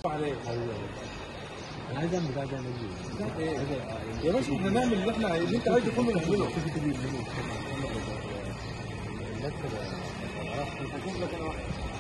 عليه انا عايز اعمل بقى ده مني ايه يا باشا احنا نعمل اللي احنا اللي انت عايزه كله نعمله تيجي تجيب مني هشوف لك انا واحد